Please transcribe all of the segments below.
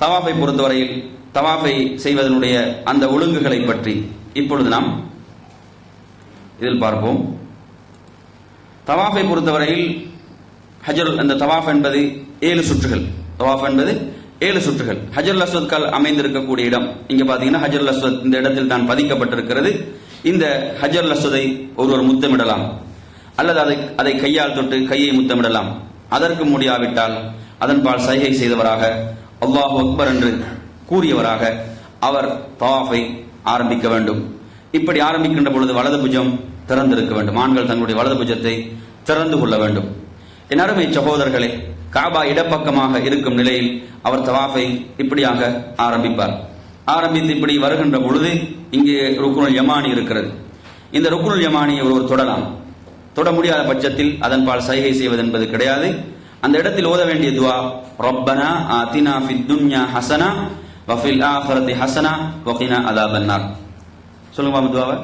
தவாஃபை பொறுத்தவரையில் தவாஃபை செய்வதனுடைய அந்த ஒழுங்குகளை பற்றி இப்பொழுது நாம் இதில் பார்ப்போம் தவாஃபை பொறுத்தவரையில் ஹஜர் அந்த தவாஃப் என்பது ஏழு சுற்றுகள் தவாஃப் என்பது ஏழு சுற்றுகள் ஹஜர் அஸ்வத் கால் அமைந்திருக்கக்கூடிய இடம் இங்க பாத்தீங்கன்னா ஹஜர் அஸ்வத் இந்த இடத்தில் தான் பதிக்கப்பட்டிருக்கிறது இந்த ஹஜர் அஸ்வதை ஒருவர் முத்தமிடலாம் அல்லது அதை அதை கையால் தொட்டு கையை முத்தமிடலாம் அதற்கு முடியாவிட்டால் அதன்பால் சைகை செய்தவராக அல்லாஹு அக்பர் என்று கூறியவராக அவர் தவாஃபை ஆரம்பிக்க வேண்டும் இப்படி ஆரம்பிக்கின்ற பொழுது வலது புஜம் திறந்திருக்க வேண்டும் ஆண்கள் தங்களுடைய வலது புஜத்தை திறந்து கொள்ள வேண்டும் என் அருமை சகோதரர்களே காபா இடப்பக்கமாக இருக்கும் நிலையில் அவர் தவாஃபை இப்படியாக ஆரம்பிப்பார் ஆரம்பித்து இப்படி வருகின்ற பொழுது இங்கே ருக்குனுல் யமானி இருக்கிறது இந்த ருக்குனுல் யமானியை ஒருவர் தொடலாம் தொட முடியாத பட்சத்தில் அதன்பால் சைகை செய்வது என்பது கிடையாது அந்த இடத்தில் ஓத வேண்டிய துவா ரப்பனா ஆத்தினா ஃபித் துன்யா ஹசனா வஃபில் ஆஃபரதி ஹசனா வகினா அதாபன்னார் சொல்லுங்க மாமா துவாவை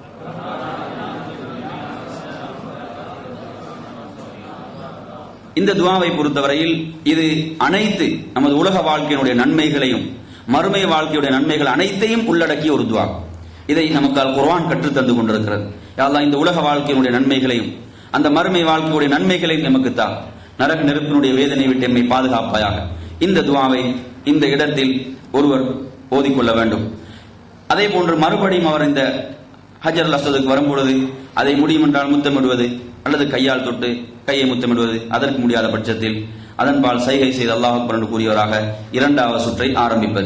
இந்த துவாவை பொறுத்தவரையில் இது அனைத்து நமது உலக வாழ்க்கையினுடைய நன்மைகளையும் மறுமை வாழ்க்கையுடைய நன்மைகள் அனைத்தையும் உள்ளடக்கிய ஒரு துவா இதை நமக்கால் குர்ஆன் கற்றுத் தந்து கொண்டிருக்கிறது யாரெல்லாம் இந்த உலக வாழ்க்கையினுடைய நன்மைகளையும் அந்த மறுமை வாழ்க்கையுடைய நன்மைகளையும் நமக்கு தா நரக நெருப்பினுடைய வேதனை விட்டு எம்மை பாதுகாப்பாயாக இந்த துவாவை இந்த இடத்தில் ஒருவர் ஓதிக்கொள்ள வேண்டும் அதே போன்று மறுபடியும் அவர் இந்த ஹஜர் அல் அஸ்வதுக்கு வரும்பொழுது அதை முடியும் என்றால் முத்தமிடுவது அல்லது கையால் தொட்டு கையை முத்தமிடுவது அதற்கு முடியாத பட்சத்தில் அதன்பால் சைகை செய்து அல்லாஹ் அக்பர் என்று கூறியவராக இரண்டாவது சுற்றை ஆரம்பிப்பது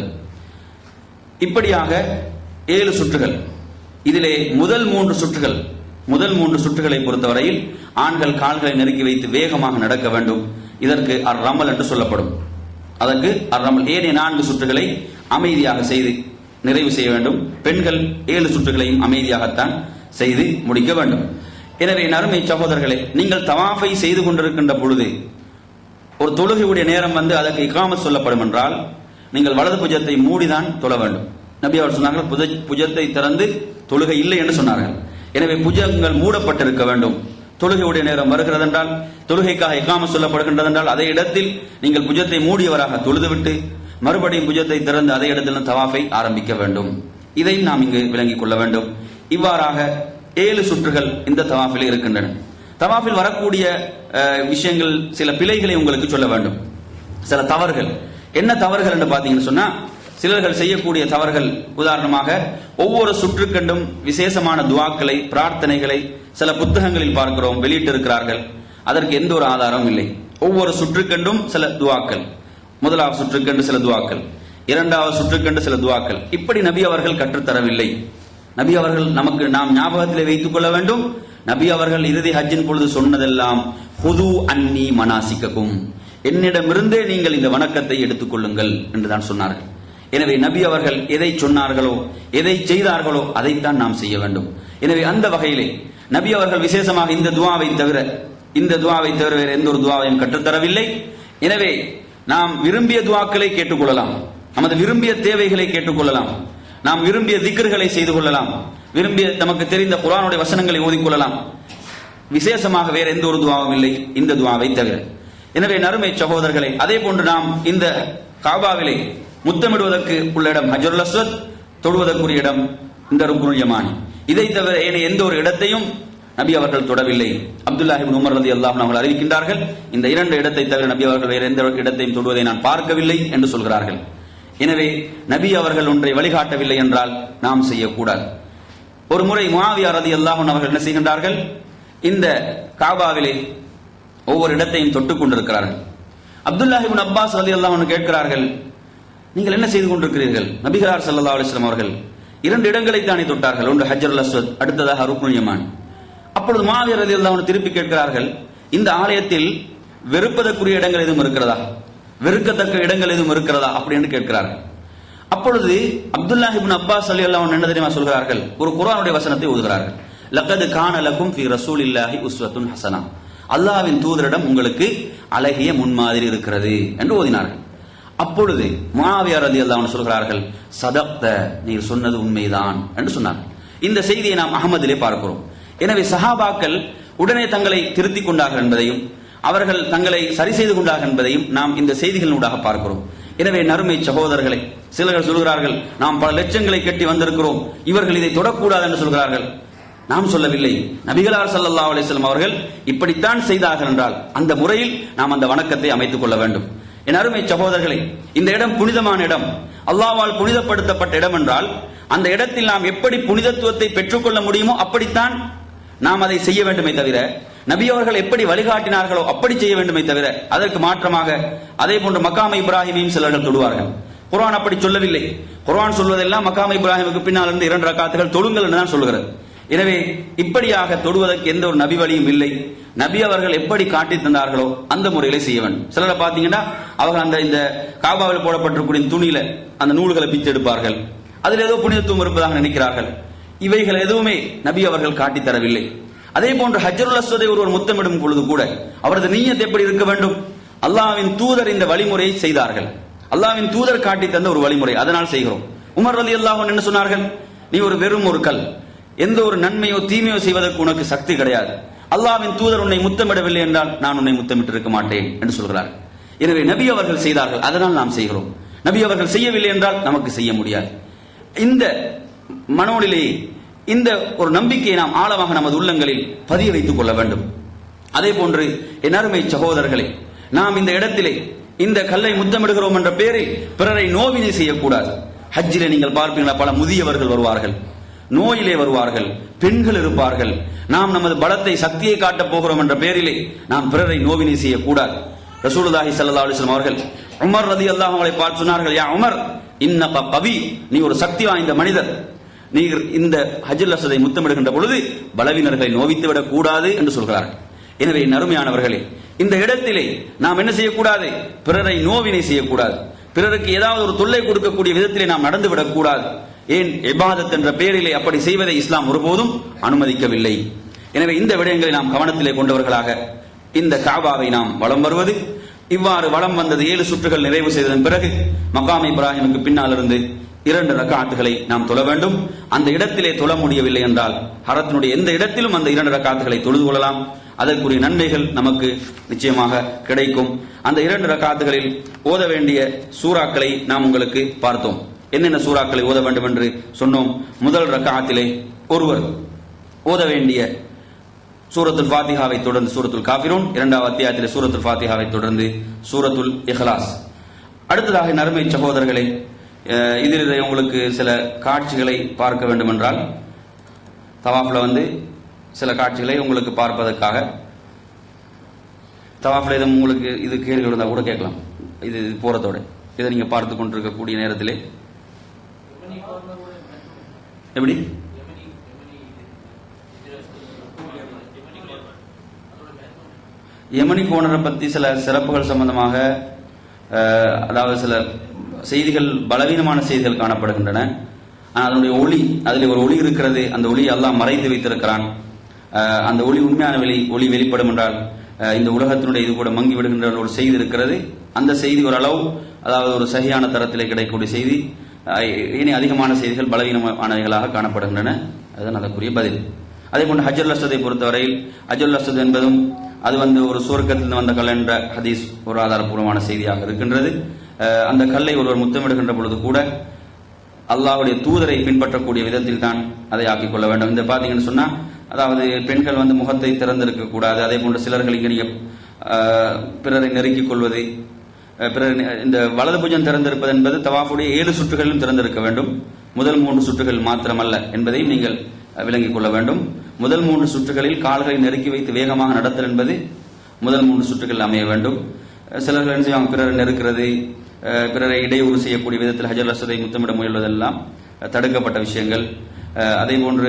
இப்படியாக ஏழு சுற்றுகள் இதிலே முதல் மூன்று சுற்றுகள் முதல் மூன்று சுற்றுகளை பொறுத்தவரையில் ஆண்கள் கால்களை நெருக்கி வைத்து வேகமாக நடக்க வேண்டும் இதற்கு அர் ரமல் என்று சொல்லப்படும் அதற்கு அர் ரமல் ஏனைய நான்கு சுற்றுகளை அமைதியாக செய்து நிறைவு செய்ய வேண்டும் பெண்கள் ஏழு சுற்றுகளையும் அமைதியாகத்தான் செய்து முடிக்க வேண்டும் எனவே நறுமை சகோதரர்களே நீங்கள் தவாஃபை செய்து கொண்டிருக்கின்ற பொழுது ஒரு தொழுகையுடைய நேரம் வந்து அதற்கு இக்காமத் சொல்லப்படும் என்றால் நீங்கள் வலது புஜத்தை மூடிதான் தொழ வேண்டும் நபி அவர் சொன்னார்கள் புஜ- புஜத்தை திறந்து தொழுகை இல்லை என்று சொன்னார்கள் எனவே புஜங்கள் மூடப்பட்டிருக்க வேண்டும் தொழுகையுடைய நேரம் வருகிறது என்றால் தொழுகைக்காக இக்காமத் சொல்லப்படுகின்றது என்றால் அதே இடத்தில் நீங்கள் புஜத்தை மூடியவராக தொழுதுவிட்டு மறுபடியும் புஜத்தை திறந்து அதே இடத்தில் தவாஃபை ஆரம்பிக்க வேண்டும் இதை நாம் இங்கு விளங்கிக் கொள்ள வேண்டும் இவ்வாறாக ஏழு சுற்றுகள் இந்த தவாஃபில் இருக்கின்றன தவாஃபில் வரக்கூடிய அஹ், விஷயங்கள் சில பிழைகளை உங்களுக்கு சொல்ல வேண்டும் சில தவறுகள் என்ன தவறுகள் என்று பாத்தீங்கன்னு சொன்னா சிலர்கள் செய்யக்கூடிய தவறுகள் உதாரணமாக ஒவ்வொரு சுற்றுக்கண்டும் விசேஷமான துவாக்களை பிரார்த்தனைகளை சில புத்தகங்களில் பார்க்கிறோம் வெளியிட்டிருக்கிறார்கள் அதற்கு எந்த ஒரு ஆதாரமும் இல்லை ஒவ்வொரு சுற்றுக்கண்டும் சில துவாக்கள் முதலாவது சுற்றுக்கண்டு சில துவாக்கள் இரண்டாவது சுற்றுக்கண்டு சில துவாக்கள் இப்படி நபி அவர்கள் கற்றுத்தரவில்லை நபி அவர்கள் நமக்கு நாம் ஞாபகத்திலே வைத்துக் கொள்ள வேண்டும் நபி அவர்கள் இறுதி ஹஜ்ஜின் பொழுது சொன்னதெல்லாம் ஹுது அன்னி மனாசிக்கக்கும் என்னிடமிருந்தே நீங்கள் இந்த வணக்கத்தை எடுத்துக் கொள்ளுங்கள் என்றுதான் சொன்னார்கள் எனவே நபி அவர்கள் எதை சொன்னார்களோ எதை செய்தார்களோ அதைத்தான் நாம் செய்ய வேண்டும் எனவே அந்த வகையிலே நபி அவர்கள் விசேஷமாக இந்த துவாவை தவிர இந்த துவாவை தவிர வேறு எந்த ஒரு துவாவையும் கற்றுத்தரவில்லை எனவே நாம் விரும்பிய துவாக்களை கேட்டுக்கொள்ளலாம் நமது விரும்பிய தேவைகளை கேட்டுக்கொள்ளலாம் நாம் விரும்பிய திக்ர்களை செய்து கொள்ளலாம் விரும்பிய நமக்கு தெரிந்த குர்ஆனுடைய வசனங்களை ஓதிக்கொள்ளலாம் விசேஷமாக வேற எந்த ஒரு துவாவும் இல்லை இந்த துவாவை தவிர எனவே நறுமை சகோதரர்களே அதே போன்று நாம் இந்த காபாவிலே முத்தமிடுவதற்கு உள்ள இடம் ஹஜருல் அஸ்வத் தொடுவதற்குரிய இடம் இந்த ருக்குனுல் யமானி இதை தவிர ஏனைய எந்த ஒரு இடத்தையும் நபி அவர்கள் தொடவில்லை அப்துல்லாஹி இப்னு உமர் ரதி அல்லாஹ் அவர்கள் அறிவிக்கின்றார்கள் இந்த இரண்டு இடத்தை தவிர நபி அவர்கள் வேறு எந்த இடத்தையும் தொடுவதை நான் பார்க்கவில்லை என்று சொல்கிறார்கள் எனவே நபி அவர்கள் ஒன்றை வழிகாட்டவில்லை என்றால் நாம் செய்யக்கூடாது ஒரு முறை முஆவியா ரதி அல்லாஹன் அவர்கள் என்ன செய்கின்றார்கள் இந்த காபாவிலே ஒவ்வொரு இடத்தையும் தொட்டுக் கொண்டிருக்கிறார்கள் அப்துல்லாஹிபின் அப்பாஸ் ரதி அல்லாஹ் கேட்கிறார்கள் நீங்கள் என்ன செய்து கொண்டிருக்கிறீர்கள் நபிகளார் ஸல்லல்லாஹு அலைஹி வஸல்லம் அவர்கள் இரண்டு இடங்களை தானே தொட்டார்கள் ஒன்று ஹஜ்ஜருல் அஸ்வத் அடுத்ததாக ருக்னுல் யமான் அப்பொழுது மாவியர் ரதி அல்லாஹ் திருப்பி கேட்கிறார்கள் இந்த ஆலயத்தில் வெறுப்பதற்குரிய இடங்கள் எதுவும் இருக்கிறதா வெறுக்கத்தக்க இடங்கள் எதுவும் இருக்கிறதா அப்படின்னு கேட்கிறார்கள் அப்பொழுது அப்துல்லாஹ் இப்னு அப்பாஸ் அலி அல்லாஹ் என்ன தெரியுமா சொல்கிறார்கள் ஒரு குர்ஆனுடைய வசனத்தை ஓதுகிறார்கள் லக்கது கான லக்கும் ஃபி ரசூலில்லாஹி உஸ்வத்துன் ஹசனா அல்லாஹ்வின் தூதரிடம் உங்களுக்கு அழகிய முன்மாதிரி இருக்கிறது என்று ஓதினார்கள் அப்பொழுது முஆவியா ரலியல்லாஹு அன்ஹு சொல்கிறார்கள் சதக்த நீர் சொன்னது உண்மைதான் என்று சொன்னார்கள் இந்த செய்தியை நாம் அகமதிலே பார்க்கிறோம் எனவே சஹாபாக்கள் உடனே தங்களை திருத்திக் கொண்டார்கள் என்பதையும் அவர்கள் தங்களை சரி செய்து கொண்டார்கள் என்பதையும் நாம் இந்த செய்திகளினூடாக பார்க்கிறோம் எனவே நறுமை சகோதரர்களே சிலர்கள் சொல்கிறார்கள் நாம் பல லட்சங்களை கட்டி வந்திருக்கிறோம் இவர்கள் இதை தொடக்கூடாது என்று சொல்கிறார்கள் நாம் சொல்லவில்லை நபிகளார் ஸல்லல்லாஹு அலைஹி வஸல்லம் அவர்கள் இப்படித்தான் செய்தார்கள் என்றால் அந்த முறையில் நாம் அந்த வணக்கத்தை அமைத்துக் கொள்ள வேண்டும் என் அருமை சகோதரர்களே இந்த இடம் புனிதமான இடம் அல்லாஹ்வால் புனிதப்படுத்தப்பட்ட இடம் என்றால் அந்த இடத்தில் நாம் எப்படி புனிதத்துவத்தை பெற்றுக்கொள்ள முடியுமோ அப்படித்தான் நாம் அதை செய்ய வேண்டுமே தவிர நபி அவர்கள் எப்படி வழிகாட்டினார்களோ அப்படி செய்ய வேண்டுமே தவிர அதற்கு மாற்றமாக அதே போன்று மக்காம இப்ராஹிமையும் சிலர்கள் தொடுவார்கள் குர்ஆன் அப்படி சொல்லவில்லை குர்ஆன் சொல்வதெல்லாம் மக்காம இப்ராஹிமுக்கு பின்னால் இருந்து இரண்டு ரக்காத்துகள் தொழுங்கள் என்று தான் சொல்கிறது எனவே இப்படியாக தொடுவதற்கு எந்த ஒரு நபி வழியும் இல்லை நபி அவர்கள் எப்படி காட்டி தந்தார்களோ அந்த முறையிலே செய்ய வேண்டும் சிலரை பார்த்தீங்கன்னா அவர்கள் அந்த இந்த காபாவில் போடப்பட்டிருக்கூடிய துணியில அந்த நூல்களை பிச்சு எடுப்பார்கள் அதில் ஏதோ புனிதத்துவம் இருப்பதாக நினைக்கிறார்கள் இவைகள் எதுவுமே நபி அவர்கள் காட்டி தரவில்லை அதே போன்று ஹஜ்ருல் அஸ்வதை ஒருவர் முத்தமிடும் பொழுது கூட அவரது நீயத் எப்படி இருக்க வேண்டும் அல்லாஹ்வின் தூதர் இந்த வழிமுறையை செய்தார்கள் அல்லாஹ்வின் தூதர் காட்டி தந்த ஒரு வழிமுறை அதனால் செய்கிறோம் உமர் ரலி அல்லாஹ் என்ன சொன்னார்கள் நீ ஒரு வெறும் ஒரு கல் எந்த ஒரு நன்மையோ தீமையோ செய்வதற்கு உனக்கு சக்தி கிடையாது அல்லாஹ்வின் தூதர் உன்னை முத்தமிடவில்லை என்றால் நான் உன்னை முத்தமிட்டு இருக்க மாட்டேன் என்று சொல்கிறார் எனவே நபி அவர்கள் செய்தார்கள் அதனால் நாம் செய்கிறோம் நபி அவர்கள் செய்யவில்லை என்றால் நமக்கு செய்ய முடியாது இந்த மனோநிலையை இந்த ஒரு நம்பிக்கையை நாம் ஆழமாக நமது உள்ளங்களில் பதிய வைத்துக் கொள்ள வேண்டும் அதே போன்று என் அருமை சகோதரர்களே நாம் இந்த இடத்திலே இந்த கல்லை முத்தமிடுகிறோம் என்ற பெயரில் பிறரை நோவினை செய்யக்கூடாது ஹஜ்ஜிலே நீங்கள் பார்ப்பீங்களா பல முதியவர்கள் வருவார்கள் நோயிலே வருவார்கள் பெண்கள் இருப்பார்கள் நாம் நமது பலத்தை சக்தியை காட்டப் போகிறோம் என்ற பெயரிலே நாம் பிறரை நோவினை செய்யக்கூடாது ரசூலுல்லாஹி ஸல்லல்லாஹு அலைஹி வஸல்லம் அவர்கள் உமர் ரலியல்லாஹு அவங்களை பார்த்து சொன்னார்கள் யா உமர் இன்னக கவி நீ ஒரு சக்தி வாய்ந்த மனிதர் நீர் இந்த ஹஜ்ஜுல் அஸ்வதை முத்தமிடுகின்ற பொழுது பலவீனர்களை நோவித்து விடக் கூடாது என்று சொல்கிறார்கள் எனவே நறுமையானவர்களே இந்த இடத்திலே நாம் என்ன செய்யக்கூடாது பிறரை நோவினை செய்யக்கூடாது பிறருக்கு ஏதாவது ஒரு தொல்லை கொடுக்கக்கூடிய விதத்திலே நாம் நடந்து விடக்கூடாது ஏன் இபாதத் என்ற பெயரிலே அப்படி செய்வதை இஸ்லாம் ஒருபோதும் அனுமதிக்கவில்லை எனவே இந்த விடயங்களை நாம் கவனத்திலே கொண்டவர்களாக இந்த காபாவை நாம் வலம் வருவது இவ்வாறு வலம் வந்தது ஏழு சுற்றுகள் நிறைவு செய்ததன் பிறகு மகாம் இப்ராஹிமுக்கு பின்னால் இருந்து இரண்டு ரக்காத்துகளை நாம் தொழ வேண்டும் அந்த இடத்திலே தொழ முடியவில்லை என்றால் ஹரத்தினுடைய எந்த இடத்திலும் அந்த இரண்டு ரக்காத்துகளை தொழுது கொள்ளலாம் அதற்குரிய நன்மைகள் நமக்கு நிச்சயமாக கிடைக்கும் அந்த இரண்டு ரக்காத்துகளில் ஓத வேண்டிய சூறாக்களை நாம் உங்களுக்கு பார்த்தோம் என்னென்ன சூறாக்களை ஓத வேண்டும் என்று சொன்னோம் முதல் ரக்காத்திலே ஒருவர் ஓத வேண்டிய சூரத்துல் ஃபாத்திஹாவை தொடர்ந்து சூரத்துல் காஃபிரூன் இரண்டாவது அத்தியாயத்திலே சூரத்துல் ஃபாத்திஹாவை தொடர்ந்து சூரத்துல் இஹ்லாஸ் அடுத்ததாக நறுமை சகோதரர்களே அஹ், இதில் உங்களுக்கு சில காட்சிகளை பார்க்க வேண்டும் என்றால் தவாஃப்ல வந்து சில காட்சிகளை உங்களுக்கு பார்ப்பதற்காக தவாஃப்ல எதுவும் உங்களுக்கு இது கேள்வி இருந்தால் கூட கேட்கலாம் இது இது போறதோட இதை நீங்க பார்த்து கொண்டிருக்கக்கூடிய நேரத்திலே எப்படி யமனி கோணரை பத்தி சில சிறப்புகள் சம்பந்தமாக அஹ், அதாவது சில செய்திகள் பலவீனமான செய்திகள் காணப்படுகின்றன ஆனால் அதனுடைய ஒளி அதில் ஒரு ஒளி இருக்கிறது அந்த ஒளி எல்லாம் மறைத்து வைத்திருக்கிறான் அஹ், அந்த ஒளி உண்மையான வெளி ஒளி வெளிப்படும் என்றால் அஹ், இந்த உலகத்தினுடைய இது கூட மங்கி விடுகின்ற ஒரு செய்தி இருக்கிறது அந்த செய்தி ஓரளவு அதாவது ஒரு சரியான தரத்திலே கிடைக்கக்கூடிய செய்தி அஹ், இனி அதிகமான செய்திகள் பலவீனமானவைகளாக காணப்படுகின்றன அதுதான் அதற்குரிய பதில் அதே போன்று ஹஜ்ருல் அஸ்வதை பொறுத்தவரையில் ஹஜ்ருல் அஸ்வத் என்பதும் அது வந்து ஒரு சுவர்க்கத்திலிருந்து வந்த கல் என்ற ஹதீஸ் ஒரு ஆதாரப்பூர்வமான செய்தியாக இருக்கின்றது அஹ், அந்த கல்லை ஒருவர் முத்தமிடுகின்ற பொழுது கூட அல்லாஹ்வுடைய தூதரை பின்பற்றக்கூடிய விதத்தில் தான் அதை ஆக்கிக் கொள்ள வேண்டும் இந்த பாத்தீங்கன்னு சொன்னா அதாவது பெண்கள் வந்து முகத்தை திறந்திருக்க கூடாது அதே போன்று சிலர்கள் இங்கே நீங்க அஹ், பிறரை நெருக்கிக் கொள்வது அஹ், பிறர் நெ- இந்த வலது புஜம் திறந்திருப்பது என்பது தவாஃபுடைய ஏழு சுற்றுகளிலும் திறந்திருக்க வேண்டும் முதல் மூன்று சுற்றுகள் மாத்திரமல்ல என்பதை நீங்கள் அஹ், விளங்கிக் கொள்ள வேண்டும் முதல் மூன்று சுற்றுகளில் கால்களை நெருக்கி வைத்து வேகமாக நடத்தல் என்பது முதல் மூன்று சுற்றுகள் அமைய வேண்டும் அஹ், சிலர்கள் என்ன செய்வாங்க பிறரை நெருக்கிறது அஹ், பிறரை இடையூறு செய்யக்கூடிய விதத்தில் ஹஜர் அசதை முத்தமிட முயல்வதெல்லாம் அஹ், தடுக்கப்பட்ட விஷயங்கள் அஹ், அதே போன்று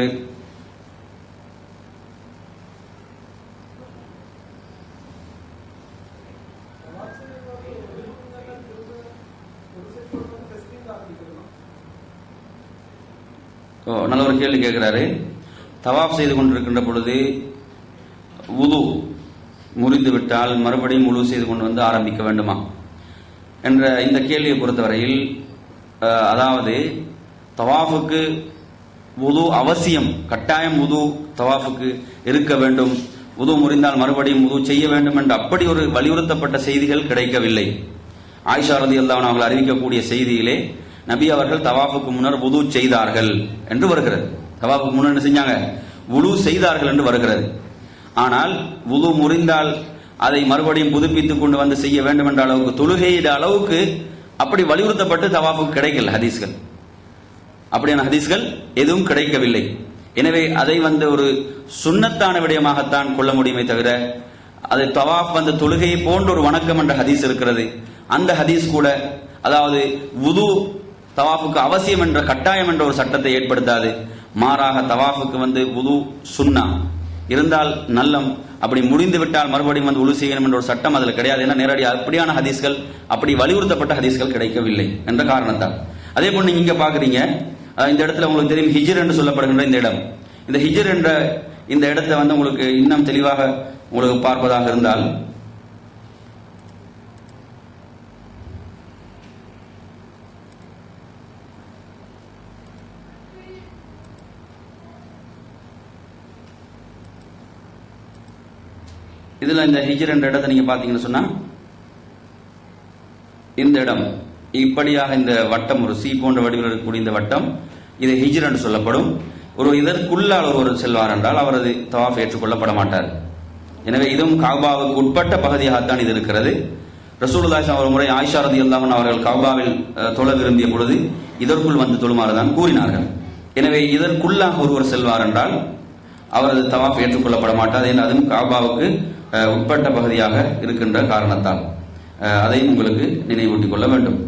ஓ, நல்ல ஒரு கேள்வி கேட்கிறாரு தவாப் செய்து கொண்டிருக்கின்ற பொழுது உது முறிந்து விட்டால் மறுபடியும் உழு செய்து கொண்டு வந்து ஆரம்பிக்க வேண்டுமா என்ற இந்த கேள்வியை பொறுத்தவரையில் அஹ், அதாவது தவாஃபுக்கு உது அவசியம் கட்டாயம் உது தவாஃபுக்கு இருக்க வேண்டும் உது முறிந்தால் மறுபடியும் உது செய்ய வேண்டும் என்று அப்படி ஒரு வலியுறுத்தப்பட்ட செய்திகள் கிடைக்கவில்லை ஆயிஷா ரதி அவர்கள் அறிவிக்கக்கூடிய செய்தியிலே நபி அவர்கள் தவாஃபுக்கு முன்னர் வுது செய்தார்கள் என்று வருகிறது தவாஃபுக்கு முன்னர் என்ன செஞ்சாங்க வுது செய்தார்கள் என்று வருகிறது ஆனால் வுது முறிந்தால் அதை மறுபடியும் புதுப்பித்துக் கொண்டு வந்து செய்ய வேண்டும் என்ற அளவுக்கு தொழுகையிட அளவுக்கு அப்படி வலியுறுத்தப்பட்டு தவாஃபுக்கு கிடைக்கல ஹதீஸ்கள் அப்படியான ஹதீஸ்கள் எதுவும் கிடைக்கவில்லை எனவே அதை வந்து ஒரு சுன்னத்தான விடயமாகத்தான் கொள்ள முடியுமே தவிர அது தவாஃப் வந்து தொழுகையை போன்ற ஒரு வணக்கம் என்ற ஹதீஸ் இருக்கிறது அந்த ஹதீஸ் கூட அதாவது வுது தவாஃபுக்கு அவசியம் என்ற கட்டாயம் என்ற ஒரு சட்டத்தை ஏற்படுத்தாது மாறாக தவாஃபுக்கு வந்து வுது சுன்னா இருந்தால் நல்லம் அப்படி முடிந்து விட்டால் மறுபடியும் வந்து உழு செய்யணும் என்ற ஒரு சட்டம் அதில் கிடையாது ஏன்னா நேரடி அப்படியான ஹதீஸ்கள் அப்படி வலியுறுத்தப்பட்ட ஹதீஸ்கள் கிடைக்கவில்லை என்ற காரணத்தால் அதே போல் நீங்க இங்க பாக்குறீங்க அஹ் இந்த இடத்துல உங்களுக்கு தெரியும் ஹிஜர் என்று சொல்லப்படுகின்ற இந்த இடம் இந்த ஹிஜர் என்ற இந்த இடத்தை வந்து உங்களுக்கு இன்னும் தெளிவாக உங்களுக்கு பார்ப்பதாக இருந்தால் இதுல இந்த ஹிஜர் என்ற இடத்தை நீங்க பாத்தீங்கன்னு சொன்னா இந்த இடம் இப்படியாக இந்த வட்டம் ஒரு சி போன்ற வடிவில் இருக்கக்கூடிய இந்த வட்டம் இது ஹிஜ்ர் என்று சொல்லப்படும் ஒரு இதற்குள்ளால் ஒருவர் செல்வார் என்றால் அவரது தவாஃப் ஏற்றுக்கொள்ளப்பட மாட்டார் எனவே இதுவும் காபாவுக்கு உட்பட்ட பகுதியாகத்தான் இது இருக்கிறது ரசூலுல்லாஹி அவர் முறை ஆயிஷா ரதியல்லாஹு அவர்கள் காபாவில் அஹ், தொழ விரும்பிய பொழுது இதற்குள் வந்து தொழுமாறு தான் கூறினார்கள் எனவே இதற்குள்ளாக ஒருவர் செல்வார் என்றால் அவரது தவாஃப் ஏற்றுக்கொள்ளப்பட மாட்டாது என்று அதுவும் காபாவுக்கு அஹ், உட்பட்ட பகுதியாக இருக்கின்ற காரணத்தால் அஹ், அதையும் உங்களுக்கு நினைவூட்டிக் கொள்ள வேண்டும்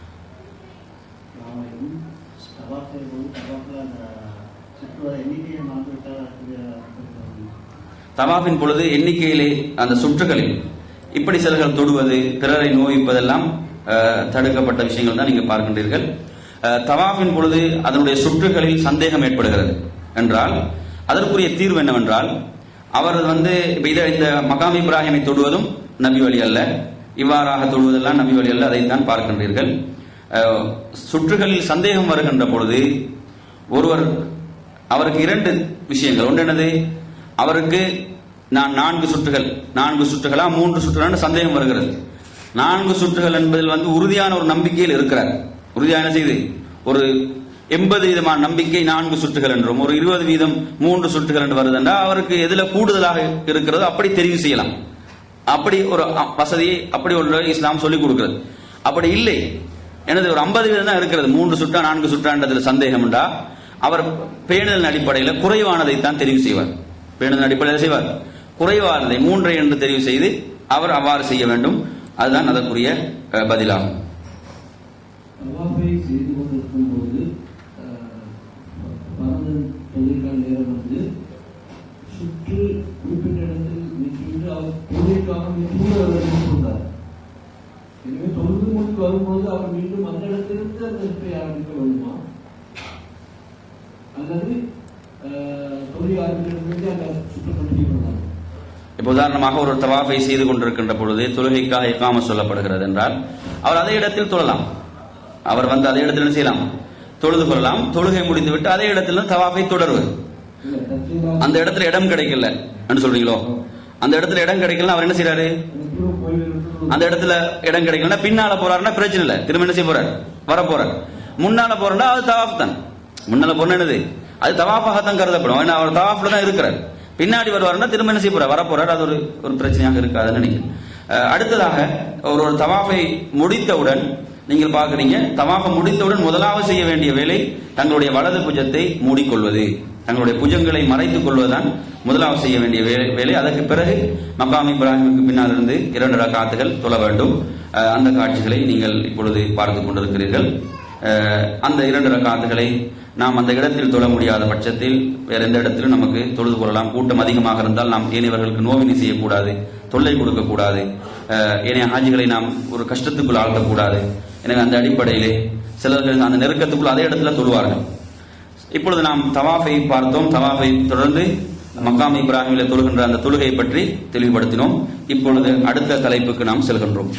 தபாக்கில் போது தபாக்கில் அந்த சுற்றுவர எண்ணிக்கையை மறந்துவிட்டால் அதுக்கு தவாஃபின் பொழுது எண்ணிக்கையிலே அந்த சுற்றுகளில் இப்படி சிலர்கள் தொடுவது பிறரை நோய்ப்பதெல்லாம் அஹ், தடுக்கப்பட்ட விஷயங்கள் தான் நீங்க பார்க்கின்றீர்கள் அஹ், தவாஃபின் பொழுது அதனுடைய சுற்றுகளில் சந்தேகம் ஏற்படுகிறது என்றால் அதற்குரிய தீர்வு என்னவென்றால் அவர் வந்து இப்ப இதை இந்த மகாம் இப்ராஹிமை தொடுவதும் நபி வழி அல்ல இவ்வாறாக தொடுவதெல்லாம் நபி வழி அல்ல அதைத்தான் பார்க்கின்றீர்கள் அஹ், சுற்றுகளில் சந்தேகம் வருகின்ற பொழுது ஒருவர் அவருக்கு இரண்டு விஷயங்கள் ஒன்று என்னது அவருக்கு நான் நான்கு சுற்றுகள் நான்கு சுற்றுகளா மூன்று சுற்றுகளா சந்தேகம் வருகிறது நான்கு சுற்றுகள் என்பதில் வந்து உறுதியான ஒரு நம்பிக்கையில் இருக்கிறார் உறுதியான செய்தி ஒரு எண்பது விதமான நம்பிக்கை நான்கு சுற்றுகள் என்றும் ஒரு இருபது வீதம் மூன்று சுற்றுகள் என்று வருதுன்றா அவருக்கு எதுல கூடுதலாக இருக்கிறதோ அப்படி தெரிவு செய்யலாம் அப்படி ஒரு அ- வசதியை அப்படி ஒரு இஸ்லாம் சொல்லிக் கொடுக்கிறது அப்படி இல்லை எனது ஒரு ஐம்பது வீதம் தான் இருக்கிறது மூன்று சுற்றா நான்கு சுற்றான்றதுல சந்தேகம் உண்டா அவர் பேணுதல் அடிப்படையில் குறைவானதை தான் தெரிவு செய்வார் பேணுதல் அடிப்படையில் செய்வார் குறைவானதை மூன்றை என்று தெரிவு செய்து அவர் அவ்வாறு செய்ய வேண்டும் அதுதான் அதற்குரிய அஹ், பதிலாகும் தவாஃபை செய்து கொண்டிருக்கும் போது பரந்த தொழிற்கான நேரம் வந்து சுற்று குறிப்பிட்ட இடத்தில் நிற்கின்ற அவர் தொழிற்காக மீண்டும் கொண்டார் எனவே தொழுது முடித்து வரும்போது அவர் மீண்டும் அந்த இடத்திலிருந்து அந்த சுற்றை ஆரம்பிக்க வேண்டுமா அல்லது தொழில் ஆரம்பிக்கிறது அந்த சுற்று கண்டிப்பாக கொண்டார் இப்போ உதாரணமாக ஒரு தவாஃபை செய்து கொண்டிருக்கின்ற பொழுது தொழுகைக்காக இக்காம சொல்லப்படுகிறது என்றால் அவர் அதே இடத்தில் தொழலாம் அவர் வந்து அதே இடத்தில் என்ன செய்யலாம் தொழுது கொள்ளலாம் தொழுகை முடிந்துவிட்டு அதே இடத்தில் தவாஃபை தொடருவது இல்லை தற்செயலாக அந்த இடத்துல இடம் கிடைக்கல என்று சொல்றீங்களோ அந்த இடத்துல இடம் கிடைக்கல அவர் என்ன செய்யறாரு எப்படியோ கோயில் அந்த இடத்துல இடம் கிடைக்கலன்னா பின்னால போறாருன்னா பிரச்சனை இல்லை திரும்ப என்ன செய்ய போறார் வர போறார் முன்னால போறா அது தவாஃப் தான் முன்னால போனா என்னது அது தவாஃபாகத்தான் கருதப்படும் ஏன்னா அவர் தவாஃப்ல தான் இருக்கிறார் பின்னாடி வருவாருன்னா திரும்ப என்ன செய்ய போறார் வர போறார் அது ஒரு ஒரு பிரச்சனையாக இருக்காதுன்னு நினைக்கிறேன் அஹ், அடுத்ததாக ஒரு ஒரு தவாஃபை முடித்தவுடன் நீங்கள் பார்க்கறீங்க தவாஃபை முடித்தவுடன் முதலாவது செய்ய வேண்டிய வேலை தங்களுடைய வலது புஜத்தை மூடிக்கொள்வது தங்களுடைய புஜங்களை மறைத்துக் கொள்வதுதான் முதலாவது செய்ய வேண்டிய வேலை வேலை அதற்கு பிறகு மகாம் இப்ராஹிமுக்கு பின்னால் இருந்து இரண்டு ரகாத்துகள் தொழ வேண்டும் அஹ், அந்த காட்சிகளை நீங்கள் இப்பொழுது பார்த்து கொண்டிருக்கிறீர்கள் அஹ், அந்த இரண்டு ரகாத்துகளை நாம் அந்த இடத்தில் தொழ முடியாத பட்சத்தில் வேற எந்த இடத்திலும் நமக்கு தொழுது கொள்ளலாம் கூட்டம் அதிகமாக இருந்தால் நாம் ஏனையவர்களுக்கு நோவினை செய்யக்கூடாது தொல்லை கொடுக்கக்கூடாது அஹ், ஏனைய ஹாஜிகளை நாம் ஒரு கஷ்டத்துக்குள் ஆழ்த்தக்கூடாது எனவே அந்த அடிப்படையிலே சிலர்கள் அந்த நெருக்கத்துக்குள் அதே இடத்துல தொழுவார்கள் இப்பொழுது நாம் தவாஃபை பார்த்தோம் தவாஃபை தொடர்ந்து மக்காம் இப்ராஹிமில் தொழுகின்ற அந்த தொழுகை பற்றி தெளிவுபடுத்தினோம் இப்பொழுது அடுத்த தலைப்புக்கு நாம் செல்கின்றோம்